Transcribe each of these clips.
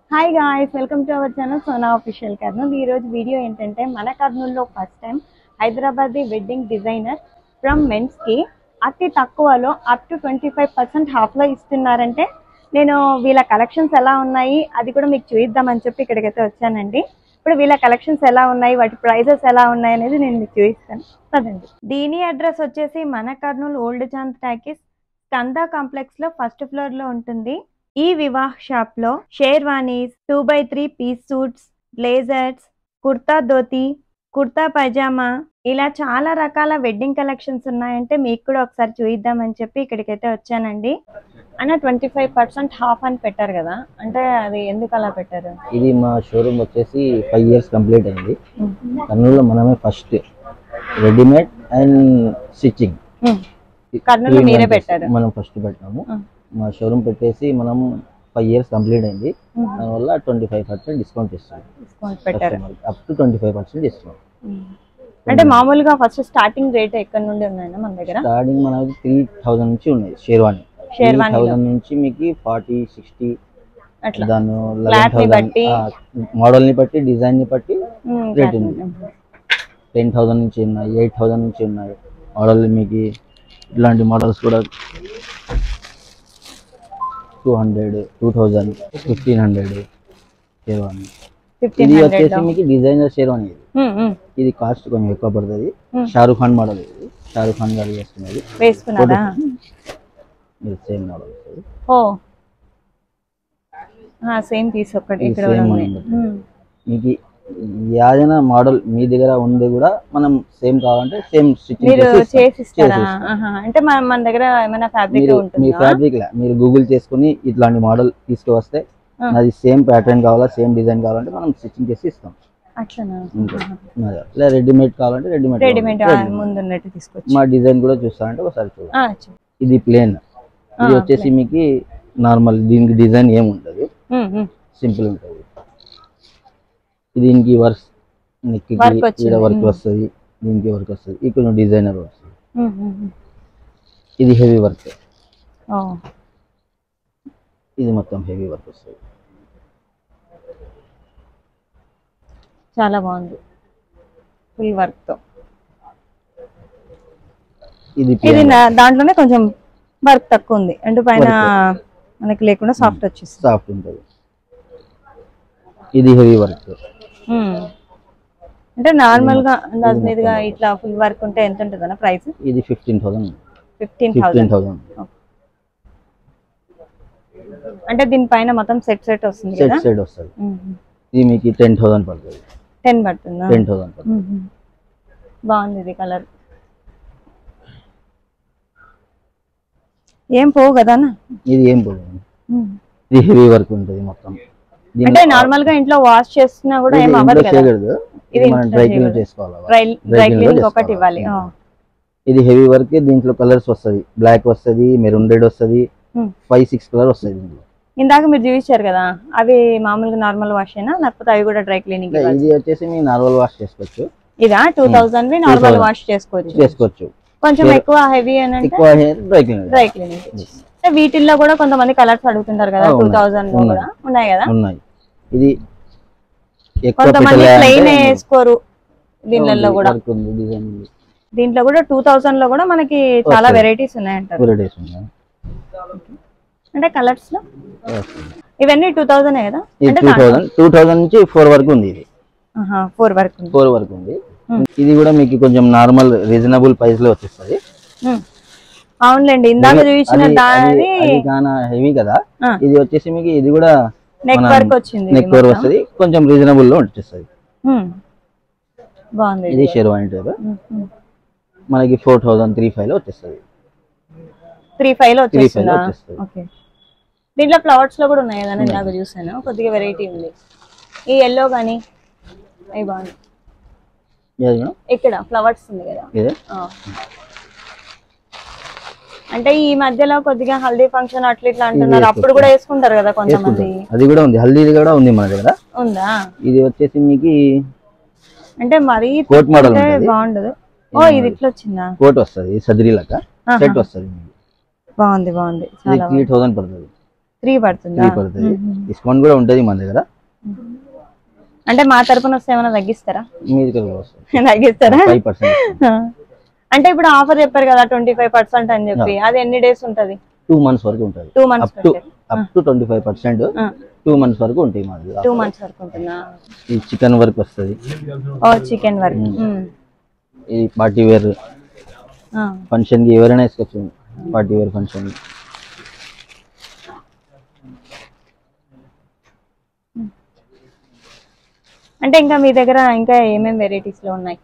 Hi guys welcome to our channel Sona official Kurnool ఈ రోజు video ఏంటంటే మన కర్నూలులో first time Hyderabad wedding designer from mens కి అతి తక్కువలో up to twenty five percent off లో ఇస్తున్నారంటే నేను వీళ్ళ కలెక్షన్స్ ఎలా ఉన్నాయి అది కూడా మీకు చూపిద్దామని చెప్పి ఇక్కడికైతే వచ్చానండి ఇప్పుడు వీళ్ళ కలెక్షన్స్ ఎలా ఉన్నాయి వాటి ప్రైజెస్ ఎలా ఉన్నాయి అనేది నేను మీకు చూపిస్తాను పదండి దీని అడ్రస్ వచ్చేసి మన Kurnool old Chand talkies Skanda complex లో ఫస్ట్ ఫ్లోర్ లో ఉంటుంది ఈ వివాహ్ షాప్ లో sherwanis two by three piece suits blazers kurta dhoti kurta pyjama ఇలా చాలా రకాల వెడ్డింగ్ కలెక్షన్స్ ఉన్నాయంటే మీకు కూడా ఒకసారి చూయిద్దామని చెప్పి ఇక్కడికైతే వచ్చానండి అన్న ట్వంటీ ఫైవ్ పర్సెంట్ హాఫ్ అని పెట్టారు కదా అంటే అది ఎందుకు అలా పెట్టారు ఇది మా షోరూమ్ వచ్చేసి ఫైవ్ ఇయర్స్ కంప్లీట్ అయింది కర్నూలులో మనమే first readymade and stitching um. కర్నూలులో మీరే పెట్టారు మనం ఫస్ట్ పెట్టాము ఉమ్. మా షోరూమ్ పెట్టేసి మనం ఫైవ్ ఇయర్స్ కంప్లీట్ అయింది ఉమ్. దానివల్ల ట్వంటీ ఫైవ్ పర్సెంట్ డిస్కౌంట్ ఇస్తాం డిస్కౌంట్ పెట్టారు up to twenty five percent ఇస్తాం ఉమ్. అంటే మామూలుగా ఫస్ట్ స్టార్టింగ్ రేట్ ఎక్కడ నుండి ఉన్నాయన్న మన దగ్గర స్టార్టింగ్ మనకి త్రీ థౌసండ్ నుంచి ఉన్నాయి షేర్వాణి త్రీ షేర్వానీలో థౌసండ్ నుంచి మీకు ఫార్టీ సిక్స్టీ అట్లా దాని Cloth ని బట్టి. మోడల్ ని బట్టి డిజైన్ ని బట్టి ఉమ్, రేట్ ఉంది టెన్ థౌసండ్ నుంచి ఉన్నాయి ఎయిట్ థౌసండ్ నుంచి ఉన్నాయి మోడల్ మీకు ఇలాంటి మోడల్స్ కూడా two hundred two thousand fifteen hundred sherwani fifteen ఇది హండ్రెడ్ వచ్చేసి మీకు డిజైనర్ షేర్వాణి ఇది ఇది కాస్ట్ కొంచెం ఎక్కువ పడుతుంది Hmm. షారూఖ్ ఖాన్ మోడల్ ఇది షారూఖ్ ఖాన్ గారు చేస్తున్నది వేసుకున్నారా ఇది సేమ్ మోడల్ వస్తుంది ఓ సేమ్ పీస్ ఒక్కటి ఇది ఇక్కడ కూడా same ఉంది ఉంది. మీకు ఏదైనా మోడల్ మీ దగ్గర ఉంది కూడా మనం సేమ్ కావాలంటే సేమ్ స్టిచ్చింగ్ మీరు చేసి ఇస్తాం. చేసి ఇస్తారా చేసి ఇస్తాం. ఆహా. అంటే మన మన దగ్గర ఏమైనా ఫ్యాబ్రిక్ మీరు మీ ఉంటుందా ఫ్యాబ్రిక్ లా మీరు గూగుల్ చేసుకుని ఇట్లాంటి మోడల్ తీసుకువస్తే ఆ. అది సేమ్ ప్యాటర్న్ కావాలా సేమ్ డిజైన్ కావాలంటే మనం స్టిచ్చింగ్ చేసి ఇస్తాం అట్లనా అంతే. అదే. లేదా రెడీమేడ్ కావాలంటే రెడీమేడ్ రెడీమేడ్ కావాలంటే ముందు ఉన్నట్టు తీసుకొచ్చి మా డిజైన్ కూడా చూస్తారంటే ఒకసారి చూడండి ఆ, చెప్పు. ఇది ప్లేన్ ఇది ఆ, వచ్చేసి మీకు నార్మల్ దీనికి డిజైన్ ఏమి ఉండదు ఉమ్, ఉమ్. సింపుల్ ఉంటుంది దీనికి వర్క్ నెక్కి Work వచ్చింది. ఇక్కడ వర్క్ ఉమ్. వస్తుంది దీనికి వర్క్ వస్తుంది ఇక్కడ డిజైనర్ వస్తుంది ఉమ్, ఉమ్, ఉమ్. ఇది హెవీ వర్క్ ఓ ఇది మొత్తం హెవీ వర్క్ వస్తుంది చాలా బాగుంది ఫుల్ వర్క్ తో ఇది ఇది plain. నా- దాంట్లోనే కొంచెం వర్క్ తక్కువ ఉంది అంటే పైన మనకి లేకుండా సాఫ్ట్ వచ్చేస్తుంది సాఫ్ట్ ఉంటుంది ఇది హెవీ వర్క్ ఉమ్. అంటే నార్మల్ గా అందాజ్ మీదుగా ఇట్లా ఫుల్ వర్క్ ఉంటే ఎంత ఉంటుంది అన్న ప్రైస్ ఇది fifteen thousand fifteen fifteen thousand thousand అంటే దీనిపైన మొత్తం సెట్ సెట్ వస్తుంది సెట్ కదా సైడ్ వస్తుంది ఇది మీకు టెన్ థౌసండ్ పడుతుంది టెన్ పడుతుందా టెన్ థౌసండ్ పడుతుంది మ్మ్. బాగుంది ఇది కలర్ ఏం పోవు కదా అన్న? ఇది ఏం పోదు మ్మ్. ఇది హెవీ వర్క్ ఉంటుంది మొత్తం దీని- అంటే నార్మల్ గా ఇంట్లో వాష్ చేస్తున్నా కూడా ఏం ఇది అవ్వదు ఇంట్లో కదా చేయకూడదు ఇది ఇది మనం ఇంట్లో డ్రై క్లీన్ చేయకూడదు. చేసుకోవాలి డ్రై డ్రై clean లో క్లీనింగ్ ఒకటి చేసుకోవాలి. ఇవ్వాలి ఆ. ఇది హెవీ వర్క్ దీంట్లో కలర్స్ వస్తుంది బ్లాక్ వస్తుంది మెరూన్ రెడ్ వస్తుంది మ్మ్. ఫైవ్ సిక్స్ కలర్ వస్తుంది దీంట్లో ఇందాక మీరు చూపించారు కదా అవి మామూలుగా నార్మల్ వాష్ అయినా లేకపోతే అవి కూడా డ్రై క్లీనింగ్ ఇంకా ఇది వచ్చేసి మీ నార్మల్ వాష్ చేసుకోవచ్చు ఇదా టూ థౌసండ్ వి నార్మల్ 2000. వాష్ చేసుకోవచ్చు చేసుకోవచ్చు కొంచెం ఎక్కువ హెవీ అని అంటే ఎక్కువ hair dry clean dry cleaning అంటే వీటిల్లో కూడా కొంతమంది కలర్స్ అడుగుతుంటారు కదా ఆ, టూ ఉన్నాయి. థౌసండ్ లో కూడా ఉన్నాయి కదా ఉన్నాయి ఇది ఎక్కువ కొంతమంది పెట్టలే ప్లెయిన్ అంటే వేసుకోరు దీనిలో కూడా వర్క్ ఉంది డిజైన్ ఉంది దీంట్లో కూడా టూ థౌసండ్ లో కూడా మనకి చాలా వెరైటీస్ ఉన్నాయంటారు వెరైటీస్ ఉన్నాయి అంటే కలర్స్ లో వస్తుంది. ఇవన్నీ టూ థౌసండ్ కదా ఇది అంటే టూ థౌసండ్ టూ థౌసండ్ నుంచి ఫోర్ వరకు ఉంది ఇది ఫోర్ వరకు ఉంది ఫోర్ వరకు ఉంది Hmm. ఇది కూడా మీకు కొంచెం నార్మల్ రీజనబుల్ ప్రైస్ లో వచ్చేస్తుంది ఉమ్. అవునులేండి ఇందాక చూపించిన అది- దాని అది అది చాలా హెవీ కదా ఆ. ఇది వచ్చేసి మీకు ఇది కూడా నెక్ మన వర్క్ వచ్చింది నెక్ వరకు వస్తుంది కొంచెం రీజనబుల్ లో వచ్చేస్తుంది ఉమ్. బాగుంది ఇది షెర్వాణి టైప్ మనకి ఫోర్ థౌసండ్ త్రీ ఫైవ్ లో వచ్చేస్తుంది త్రీ ఫైవ్ లో త్రీ ఫైవ్ లో వచ్చేస్తుందా వచ్చేస్తుంది ఓకే దీంట్లో ఫ్లవర్స్ లో కూడా ఉన్నాయి కదా నేను ఇందాక చూసాను కొద్దిగా వెరైటీ ఉంది ఈ ఎల్లో కానీ అవి బాగుంది ఏది మేడం? ఇక్కడ ఫ్లవర్స్ ఉంది కదా ఇదే ఆ. అంటే ఈ మధ్యలో కొద్దిగా హల్దీ ఫంక్షన్ అట్లా ఇట్లా అంటున్నారు అప్పుడు కూడా వేసుకుంటారు కదా కొంతమంది అది కూడా ఉంది హల్దీది కూడా ఉంది మన దగ్గర ఉందా ఇది వచ్చేసి మీకు అంటే మరీ కోట్ మోడల్ అంటే ఉంటుంది బాగుండదు ఓ ఇది ఇట్లా వచ్చిందా కోట్ వస్తుంది సదరి లెక్క ఆహా. సెట్ వస్తుంది మీకు బాగుంది బాగుంది ఇది చాలా త్రీ థౌసండ్ పడుతుంది త్రీ పడుతుందా త్రీ పడుతుంది మ్మ్. డిస్కౌంట్ కూడా ఉంటుంది మన దగ్గర అంటే మా తరపున వస్తే ఏమైనా తగ్గిస్తారా మీది కూడా వస్తుంది తగ్గిస్తారా ఫైవ్ పర్సెంట్ ఆ. అంటే ఇప్పుడు ఆఫర్ చెప్పారు కదా ట్వంటీ ఫైవ్ పర్సెంట్ అని చెప్పి అది ఎన్ని డేస్ ఉంటది టూ మంత్స్ వరకు ఉంటుంది two months up to up to twenty five percent two months వరకు ఉంటాయి మా దగ్గర టూ మంత్స్ వరకు ఉంటుందా ఈ చికెన్ వర్క్ వస్తుంది ఓ చికెన్ వర్క్ ఈ పార్టీ వేర్ ఫంక్షన్కి ఎవరైనా వేసుకోవచ్చు పార్టీ వేర్ ఫంక్షన్ అంటే ఇంకా మీ దగ్గర ఇంకా ఏమేమి వెరైటీస్ లో ఉన్నాయి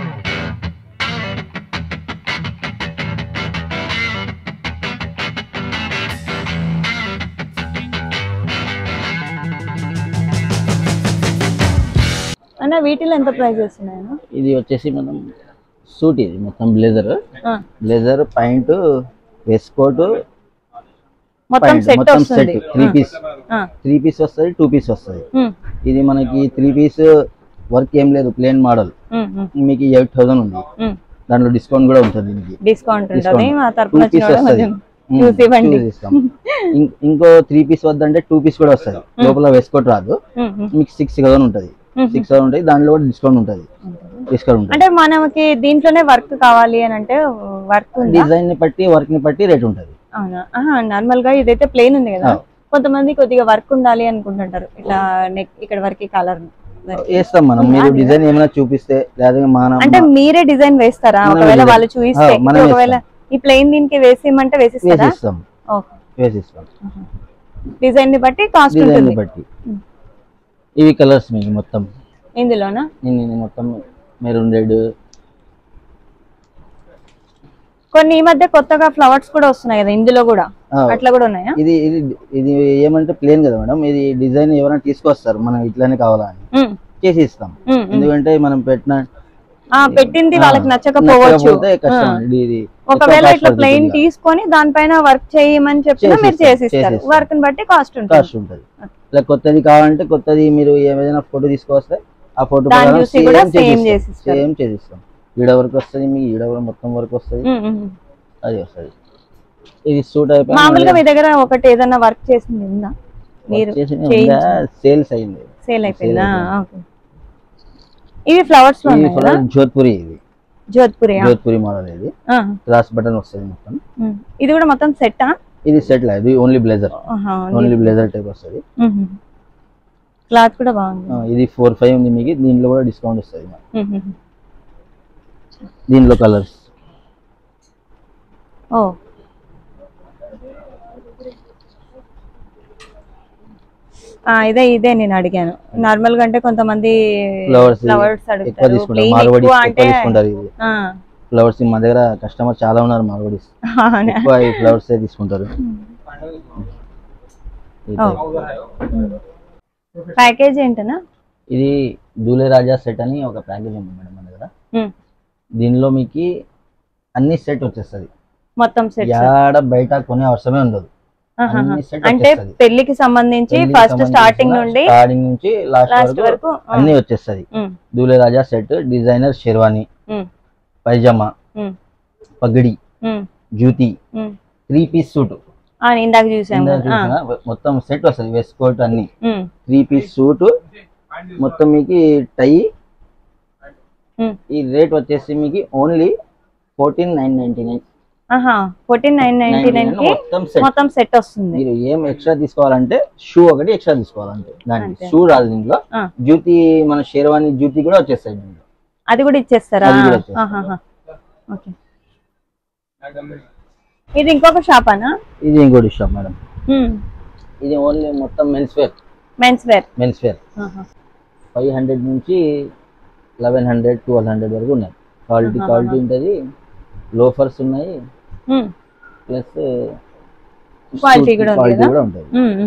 అన్న వీటిలో ఎంత ప్రైజెస్ ఉన్నాయన్న ఇది వచ్చేసి మనం సూట్ ఇది మొత్తం బ్లేజర్ ఆ, బ్లేజర్ పాయింట్ వెస్ట్ కోట్ మొత్తం సెట్ మొత్తం వస్తుంది సెట్ త్రీ పీస్ ఆ, త్రీ పీస్ వస్తుంది టూ పీస్ వస్తుంది ఉమ్, ఇది మనకి త్రీ పీస్ వర్క్ ఏం లేదు ప్లేన్ మోడల్ ఉమ్, ఉమ్, మీకు ఎయిట్ థౌసండ్ ఉంది ఉమ్. దాంట్లో డిస్కౌంట్ కూడా ఉంటుంది దీనికి డిస్కౌంట్ ఉంటుంది Discount. మా టూ తరపున పీస్ వచ్చిన వస్తుంది కొంచెం చూసి ఇవ్వండి ఇంకో త్రీ పీస్ వద్దంటే టూ పీస్ కూడా వస్తుంది లోపల వేసుకోట్ రాదు ఉమ్, ఉమ్. మీకు సిక్స్ థౌసండ్ ఉంటుంది సిక్స్ థౌసండ్ ఉంటుంది దాంట్లో కూడా డిస్కౌంట్ ఉంటుంది డిస్కౌంట్ ఉంటుంది అంటే మనకి దీంట్లోనే వర్క్ కావాలి అని అంటే వర్క్ ఉందా డిజైన్ ని బట్టి వర్క్ ని బట్టి రేట్ ఉంటుంది అవునా ఆహా నార్మల్ గా ఇదైతే ప్లేన్ ఉంది కదా కొంతమంది కొద్దిగా వర్క్ ఉండాలి అనుకుంటుంటారు ఇట్లా నెక్ ఇక్కడ వరకు కలర్ వేస్తాం మనం మీరు డిజైన్ ఏమైనా చూపిస్తే లేదా మన అంటే మీరే డిజైన్ వేస్తారా మనమే ఒకవేళ design. వాళ్ళు చూపిస్తే ఆ, మనమే ఇప్పుడు ఒకవేళ ఈ ప్లేన్ దీనికి వేసేయమంటే వేసిస్తారా వేసిస్తాం ఓకే వేసిస్తాం డిజైన్ ని బట్టి కాస్ట్ డిజైన్ ఉంటుంది ని బట్టి ఇవి కలర్స్ మీకు మొత్తం ఇందులోనా నేను ఇది మొత్తం మెరూన్ రెడ్ కొన్ని ఈ మధ్య కొత్తగా ఫ్లవర్స్ కూడా వస్తున్నాయి కదా ఇందులో కూడా అట్లా కూడా ఉన్నాయా ఇది ఇది ఇది ఏమంటే ప్లేన్ కదా మేడం ఇది డిజైన్ ఎవరైనా తీసుకొస్తారు మనం ఇట్లానే కావాలా అని ఉమ్, చేసి ఇస్తాం ఉమ్, ఉమ్. ఎందుకంటే మనం పెట్టిన ఆ పెట్టింది వాళ్ళకి నచ్చకపోవచ్చు నచ్చకపోతే కష్టం ఇది ఇది ఒకవేళ ఎక్కువ ఇట్లా cost ప్లెయిన్ పడుతుంది తీసుకొని దానిపైన వర్క్ చేయమని చెప్పినా మీరు చేసిస్తాం, చేసిస్తారు చేసిస్తాం. వర్క్ ని బట్టి కాస్ట్ ఉంటుంది కాస్ట్ ఉంటుంది ఇలా కొత్తది కావాలంటే కొత్తది మీరు ఏదైనా ఫోటో తీసుకొస్తే ఆ ఫోటో దాన్ని చూసి కూడా same చేసిస్తారు. సేమ్ చేసిస్తాం ఈడ వరకు వస్తుంది మీకు ఈడ వరకు మొత్తం వరకు వస్తుంది ఉమ్, ఉమ్. అది వస్తుంది ఇది సూట్ అయిపోయి మామూలుగా మీ దగ్గర ఒకటి ఏదైనా వర్క్ చేసింది ఉందా మీరు సేల్స్ అయింది సేల్ అయిపోయిందా ఓకే ఇవి ఫ్లవర్స్ లో ఇది ఉన్నాయి కదా జోధ్పురి ఇది జోధ్పురి జోధ్పురి మోడల్ ఇది క్రాస్ బటన్ వస్తుంది మొత్తం ఇది కూడా మొత్తం సెట్టా ఇది సెట్ లా ఇది only blazer only blazer type వస్తుంది క్లాత్ కూడా బాగుంది ఆ, ఇది ఫోర్ ఫైవ్ ఉంది మీకు దీంట్లో కూడా డిస్కౌంట్ వస్తుంది ఉమ్, ఉమ్. దీంట్లో కలర్స్ ఓ ఆ, ఇదే ఇదే నేను అడిగాను నార్మల్ గా అంటే కొంతమంది ఫ్లవర్స్ ఫ్లవర్స్ ఎక్కువ అడుగుతారు తీసుకుంటారు Plain మార్వడి ఎక్కువ ఎక్కువ అంటే తీసుకుంటారు ఇది ఆ, ఫ్లవర్స్ మా దగ్గర కస్టమర్ చాలా ఉన్నారు మార్వడీస్ అవునా? ఎక్కువ ఈ ఫ్లవర్స్ తీసుకుంటారు ఈ ఓ. type. ఉమ్. ప్యాకేజ్ ఏంటనా ఇది దూలే రాజా సెట్ అని ఒక ప్యాకేజ్ ఉంది మేడం మన దగ్గర ఉమ్. దీనిలో మీకు అన్ని సెట్ వచ్చేస్తుంది మొత్తం సెట్ యాడ బయట కొనే అవసరమే ఉండదు అన్ని సెట్ అంటే వచ్చేస్తది. పెళ్లికి సంబంధించి పెళ్లికి ఫస్ట్ సంబంధించిన స్టార్టింగ్ నుండి స్టార్టింగ్ నుంచి లాస్ట్ లాస్ట్ వరకు వరకు ఆ, అన్ని వచ్చేస్తుంది um, Dulhe Raja set designer sherwani um, pyjama um, pagdi um, jutti um. Three piece suit ఆ, ఇందాక చూసాము ఇందాక చూసినా మొత్తం సెట్ వస్తుంది వెస్ట్ కోట్ అన్ని ఉమ్, త్రీ పీస్ సూట్ మొత్తం మీకు టై ఉమ్. ఈ రేట్ వచ్చేసి మీకు only fourteen nine ninety nine ఆహా ఫోర్టీన్ నైన్ నైన్టీ నైన్ కి మొత్తం సెట్ మొత్తం సెట్ వస్తుంది మీరు ఏం ఎక్స్ట్రా తీసుకోవాలంటే షూ ఒకటి ఎక్స్ట్రా తీసుకోవాలంటే దానికి అంతే. షూ రాదు దీంట్లో ఆ. జ్యూతి మన షేర్వాణి జ్యూతి కూడా వచ్చేస్తాయి దీంట్లో అది కూడా ఇచ్చేస్తారా అది కూడా ఇచ్చేస్తాం. ఆహాహా. ఓకే ఇది ఇంకొక షాపానా ఇది ఇంకోటి షాప్ మేడం ఇది ఓన్లీ మొత్తం mens wear mens wear mens wear five hundred నుంచి లెవెన్ హండ్రెడ్ ట్వెల్వ్ హండ్రెడ్ వరకు ఉన్నాయి క్వాలిటీ ఆహా. క్వాలిటీ ఉంటుంది లోఫర్స్ ఉన్నాయి ప్లస్ Quality కూడా ఉంది క్వాలిటీ కదా? కూడా ఉంటుంది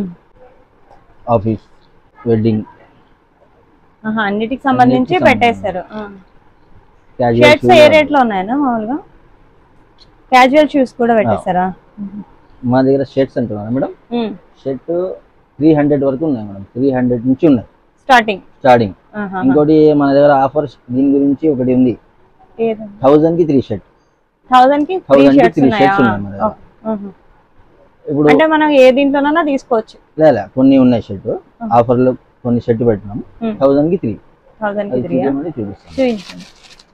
ఆఫీస్ వెడ్డింగ్ అన్నిటికి సంబంధించి అన్నిటికి పెట్టేశారు క్యాజువల్ షర్ట్స్ ఏ రేట్ లో ఉన్నాయన్నా మామూలుగా క్యాజువల్ షూస్ కూడా పెట్టేశారా మా దగ్గర షర్ట్స్ అంటున్నారా మేడం షర్ట్ త్రీ హండ్రెడ్ వరకు ఉన్నాయి మేడం త్రీ హండ్రెడ్ నుంచి ఉన్నాయి స్టార్టింగ్ స్టార్టింగ్ ఇంకోటి మన దగ్గర ఆఫర్ దీని గురించి ఒకటి ఉంది థౌజండ్ కి త్రీ షర్ట్ థౌసండ్ కి త్రీ Thousand కి షర్ట్స్ three ఉన్నాయా shirts ఉన్నాయి మన దగ్గర. ఓ, మ్మ్. ఇప్పుడు అంటే మనం ఏ దీంట్లోనైనా తీసుకోవచ్చు లేదా కొన్ని ఉన్నాయి షర్ట్ ఆఫర్లో కొన్ని షర్ట్ పెట్టినాం Hmm. థౌసండ్ కి త్రీ థౌసండ్ కి అది త్రీ చూపించమని చూపిస్తాం చూపించండి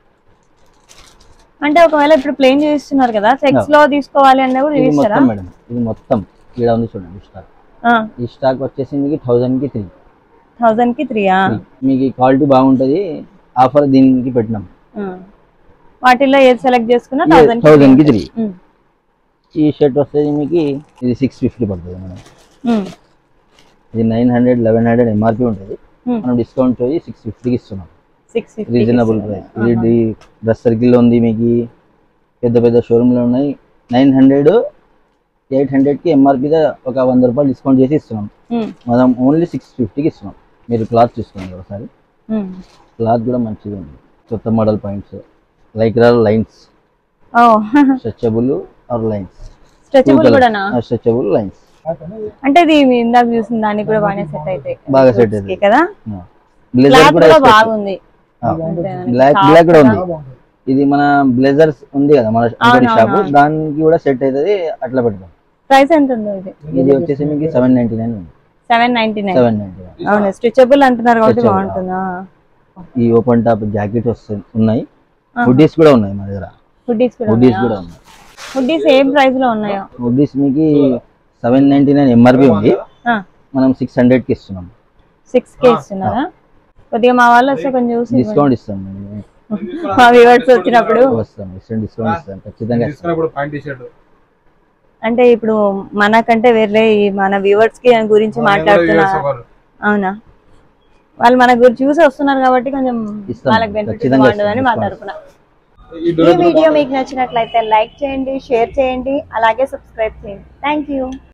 అంటే ఒకవేళ ఇప్పుడు ప్లేన్ చేస్తున్నారు కదా చెక్స్ లో తీసుకోవాలి అన్న కూడా ఇది చూపిస్తారా మొత్తం మేడం ఇది మొత్తం ఇక్కడ ఉంది చూడండి స్టాక్ ఈ స్టాక్ వచ్చేసి మీకు థౌసండ్ కి త్రీ థౌసండ్ కి త్రీయా మీకు ఈ క్వాలిటీ బాగుంటది ఆఫర్ దీనికి పెట్టినాం వాటిల్లో ఏది సెలెక్ట్ చేసుకున్నా థౌసండ్ థౌసండ్ కి త్రీ ఈ షర్ట్ వచ్చేది మీకు ఇది సిక్స్ ఫిఫ్టీ పడుతుంది మేడం ఇది nine hundred eleven hundred MRP ఉంటుంది మనం డిస్కౌంట్ పోయి సిక్స్ ఫిఫ్టీకి ఇస్తున్నాం సిక్స్ ఫిఫ్టీ రీజనబుల్ ప్రైస్ ఇది డ్రెస్ సర్కిల్లో ఉంది మీకు పెద్ద పెద్ద షోరూంలో ఉన్నాయి నైన్ హండ్రెడ్ ఎయిట్ హండ్రెడ్కి ఎంఆర్పీగా ఒక వంద రూపాయలు డిస్కౌంట్ చేసి ఇస్తున్నాం మనం ఓన్లీ సిక్స్ ఫిఫ్టీకి ఇస్తున్నాం మీరు క్లాత్ చూసుకోండి ఒకసారి క్లాత్ కూడా మంచిగా ఉంది కొత్త మోడల్ పాయింట్స్ లైక్ లైన్స్ ఓ స్ట్రెచబుల్ ఆర్ లైన్స్ స్ట్రెచబుల్ కూడానా స్ట్రెచబుల్ లైన్స్ అంటే ఇది మీ ఇందాక చూసిన దానికి కూడా బాగానే సెట్ అయితే బాగా సెట్ అవుతుంది కదా బ్లేజర్ క్లాత్ కూడా కూడా బాగుంది బ్లాక్ బ్లాక్ కూడా ఉంది ఇది మన బ్లేజర్స్ ఉంది కదా మన అంగడి షాప్ దానికి కూడా సెట్ అవుతుంది అట్లా పెడతాం ప్రైస్ ఎంత ఉందో ఇది ఇది వచ్చేసి మీకు సెవెన్ నైన్టీ నైన్ ఉంది seven ninety nine seven ninety nine అవును స్ట్రెచబుల్ అంటున్నారు కాబట్టి బాగుంటుందా ఈ ఓపెన్ టాప్ జాకెట్స్ వస్తాయి ఉన్నాయి హుడ్డీస్ కూడా ఉన్నాయి మా దగ్గర హుడ్డీస్ కూడా హుడ్డీస్ కూడా ఉన్నాయి హుడ్డీస్ ఏం ప్రైస్ లో ఉన్నాయో హుడ్డీస్ మీకు సెవెన్ నైన్టీ నైన్ ఎంఆర్పి ఉంది మనం సిక్స్ హండ్రెడ్ కి ఇస్తున్నాం సిక్స్ కే ఇస్తున్నారా కొద్దిగా మా వాళ్ళు వస్తే కొంచెం చూసి ఇవ్వండి. డిస్కౌంట్ ఇస్తాం మేము. మా వ్యూవర్స్ వచ్చినప్పుడు వస్తాం ఇస్తాం డిస్కౌంట్ ఇస్తాం ఖచ్చితంగా ఇస్తాం తీసుకున్నప్పుడు ప్యాంట్ టీ షర్ట్ అంటే ఇప్పుడు మనకంటే వేరే ఈ మన వ్యూవర్స్ కి దాని గురించి మాట్లాడుతున్నారు అవునా వాళ్ళు మన గురించి చూసి వస్తున్నారు కాబట్టి కొంచెం ఇస్తాం. వాళ్ళకి బెనిఫిట్ ఖచ్చితంగా బాగుంటుందని మా ఇస్తాం. తరపున ఈ ఈ వీడియో మీకు నచ్చినట్లయితే లైక్ చేయండి షేర్ చేయండి అలాగే సబ్స్క్రైబ్ చేయండి థ్యాంక్ యూ